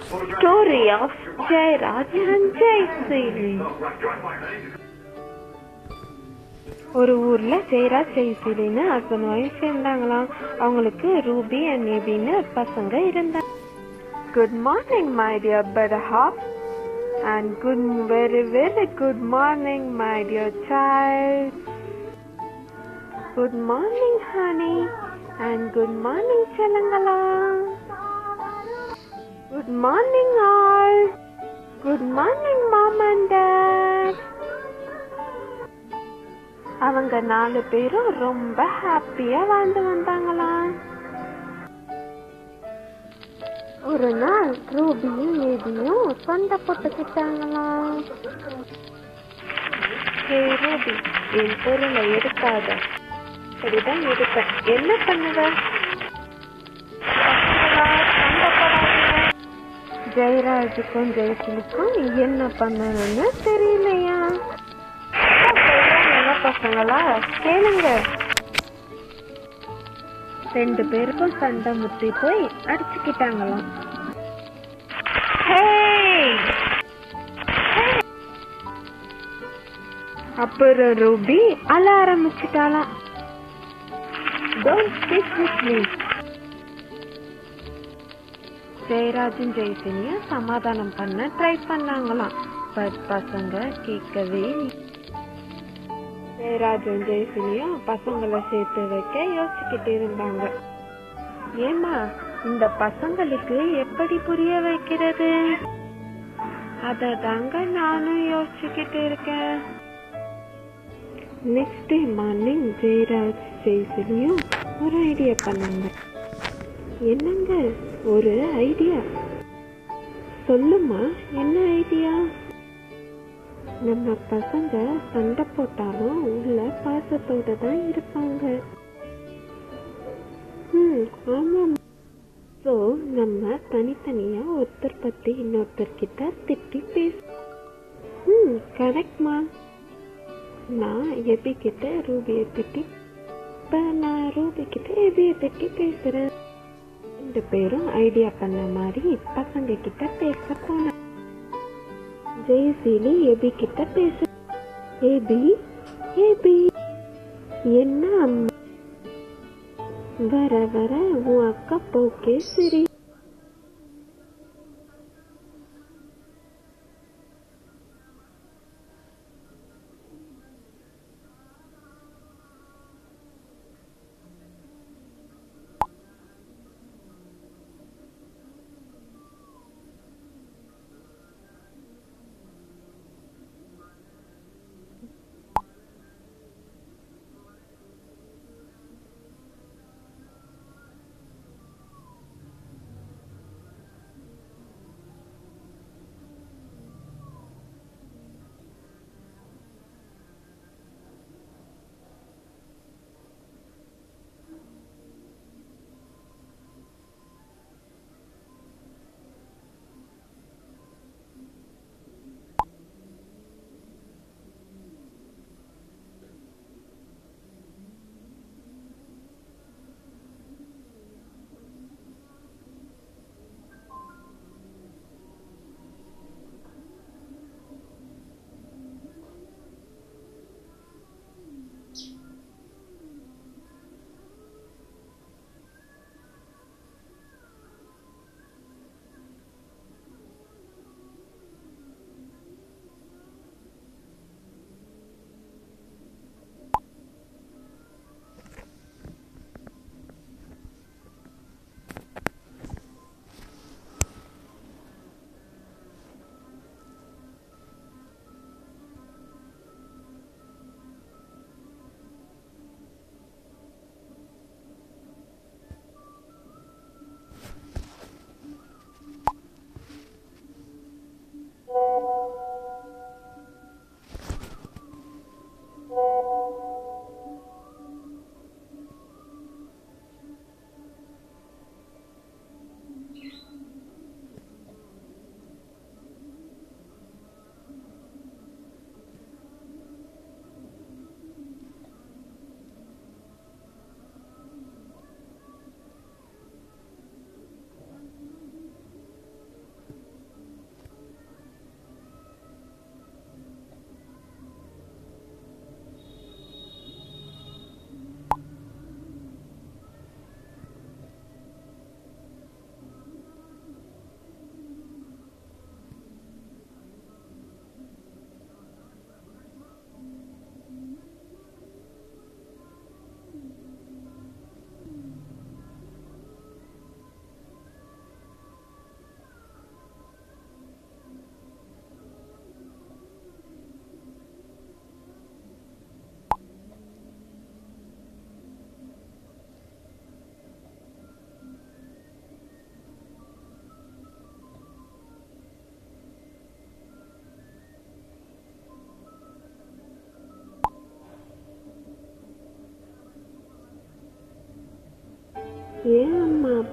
Story of Jairaj and Jayasili ஒரு ஊர்ல Jayaraj ஜெயசீலின்னு husband wife இருந்தாங்களாம் அவங்களுக்கு ரூபி அண்ட் நேபின்னு பசங்க இருந்தாங்க good morning my dear better half and good very very good morning my dear child good morning honey and good morning செல்லங்களா good morning all good morning mom and dad அவங்க நாலு பேரும் ரொம்ப ஹாப்பியா வாழ்ந்து வந்தாங்களாம் ஒரு நாள் ரூபியும் ஏபியும் சண்டை போட்டுக்கிட்டாங்களாம் ஹே ரூபி என் பொருளை எடுக்காத சரிதான் எடுப்பேன் என்ன பண்ணுவ சண்டை போடாதீங்க. ஜெயராஜுக்கும் ஜெயசிலிக்கும் என்ன பண்ணணும்னு தெரியலையா என்ன பசங்களா கேளுங்க ரெண்டு பேருக்கும் சண்டை முத்தி போய் அடிச்சுக்கிட்டாங்களாம் அப்புறம் ரூபி அழ ஆரம்பிச்சிட்டாலாம் Don't speak with me. ஜெயராஜும் ஜெயசினியும் சமாதானம் பண்ண ட்ரை பண்ணாங்களாம் பட் பசங்க கேட்கவே இல்லை. ஜெயராஜும் ஜெயசினியும் பசங்களை சேர்த்து வைக்க யோசிச்சுக்கிட்டு இருந்தாங்க ஏமா இந்த பசங்களுக்கு எப்படி புரிய வைக்கிறது அத தாங்க நானும் யோசிச்சுக்கிட்டு இருக்கேன் நெக்ஸ்ட் டே மார்னிங் ஜெயராஜ் ஜெயசிலியும் ஒரு ஐடியா பண்ணாங்க என்னங்க ஒரு ஐடியா சொல்லுமா என்ன ஐடியா நம்ம பசங்க சண்டை போட்டாலும் உள்ள பாசத்தோட தான் இருப்பாங்க ம் ஆமாம் ஸோ நம்ம தனித்தனியா ஒருத்தர் பத்தி இன்னொருத்தர் கிட்ட திட்டி பேச ம் கரெக்ட்மா நான் எபி கிட்ட ரூபியை திட்டி இப்ப நான் ரூபி கிட்ட எபியை திட்டி பேசுறேன் ரெண்டு பேரும் ஐடியா பண்ண மாதிரி பசங்க கிட்ட பேச போன ஜெயசீலி எபி கிட்ட பேச ஏபி ஏபி என்ன அம்மா வர வர உன் அக்கா போக்கே சரி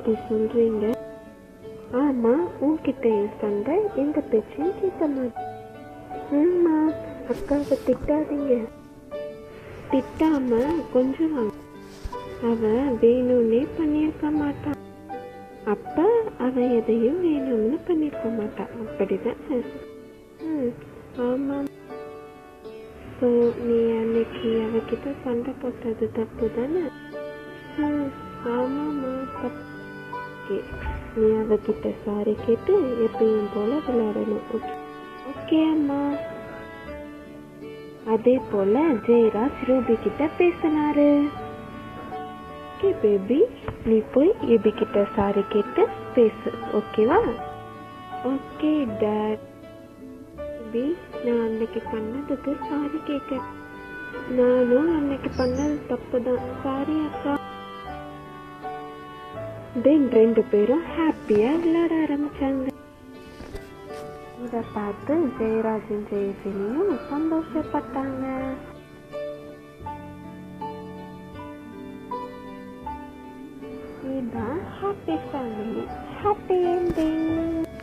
அப்படி சொல்றீங்க ஆமா உன்கிட்ட என் சண்டை எந்த பேச்சையும் கேட்க மாட்டேன் ஆமா அக்காவை திட்டாதீங்க திட்டாம கொஞ்சம் அவன் வேணும்னே பண்ணியிருக்க மாட்டான் அப்ப அவன் எதையும் வேணும்னு பண்ணியிருக்க மாட்டான் அப்படிதான் ம் ஆமாம் ஸோ நீ அன்னைக்கு அவகிட்ட சண்டை போட்டது தப்பு தானே ம் ஆமாம்மா தப்பு ஓகே நீ அவகிட்ட சாரி கேட்டு எப்பயும் போல விளையாடணும் ஓகே ஓகே அம்மா அதே போல ஜெயராஜ் ரூபி கிட்ட பேசினாரு ஓகே பேபி நீ போய் எபி கிட்ட சாரி கேட்டு பேசு ஓகேவா ஓகே டேட் பேபி நான் அன்னைக்கு பண்ணதுக்கு சாரி கேட்க நானும் அன்னைக்கு பண்ணது தப்பு தான் சாரி அக்கா தென் ரெண்டு பேரும் ஹாப்பியா விளையாட ஆரம்பிச்சாங்க இத பார்த்து ஜெயராஜும் ஜெயசினியும் சந்தோஷப்பட்டாங்க இதான் ஹாப்பி ஃபேமிலி ஹாப்பி என்டிங்